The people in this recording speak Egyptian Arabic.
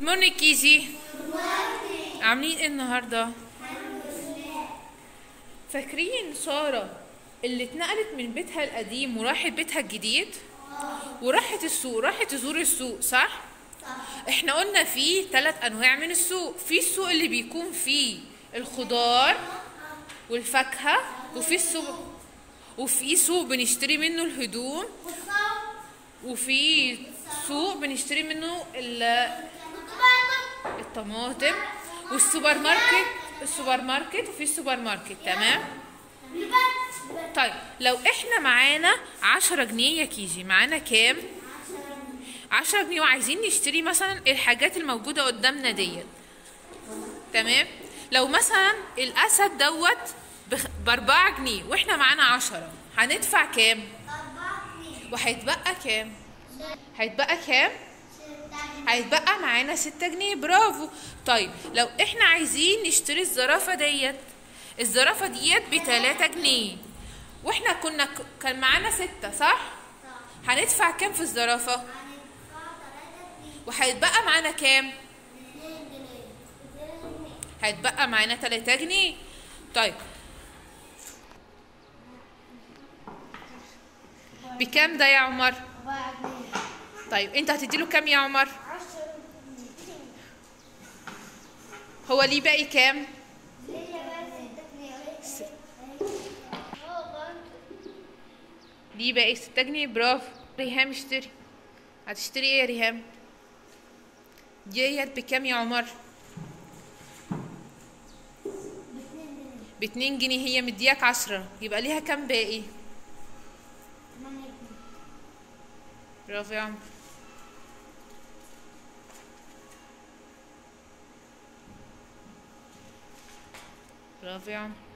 مورنينج كيجي عاملين ايه النهارده فاكرين ساره اللي اتنقلت من بيتها القديم وراحت بيتها الجديد وراحت السوق راحت تزور السوق صح احنا قلنا في ثلاث انواع من السوق في السوق اللي بيكون فيه الخضار والفاكهه وفي السوق وفي سوق بنشتري منه الهدوم وفي سوق بنشتري منه ال- الطماطم والسوبر ماركت السوبر ماركت وفي السوبر ماركت تمام طيب لو احنا معانا عشرة جنيه يا كيجي معانا كام عشرة جنيه وعايزين نشتري مثلا الحاجات الموجودة قدامنا ديت تمام لو مثلا الاسد دوت بخ- باربعة جنيه واحنا معانا عشرة هندفع كام وهيتبقى كام هيتبقى كام هيتبقى معانا ستة جنيه برافو طيب لو احنا عايزين نشتري الزرافة ديت الزرافة ديت بتلاتة جنيه واحنا كنا ك- كان معانا ستة صح هندفع كام في الزرافة وهيتبقى معانا كام هيتبقى معانا تلاتة جنيه طيب بكام ده يا عمر طيب انت هتديله كام يا عمر هو ليه باقي كام ليه باقي ستة جنيه برافو ريهام اشتري هتشتري ايه يا ريهام ديت بكام يا عمر باتنين جنيه هي مدياك عشرة يبقى ليها كام باقي برافو يا عمر برافو يا عمر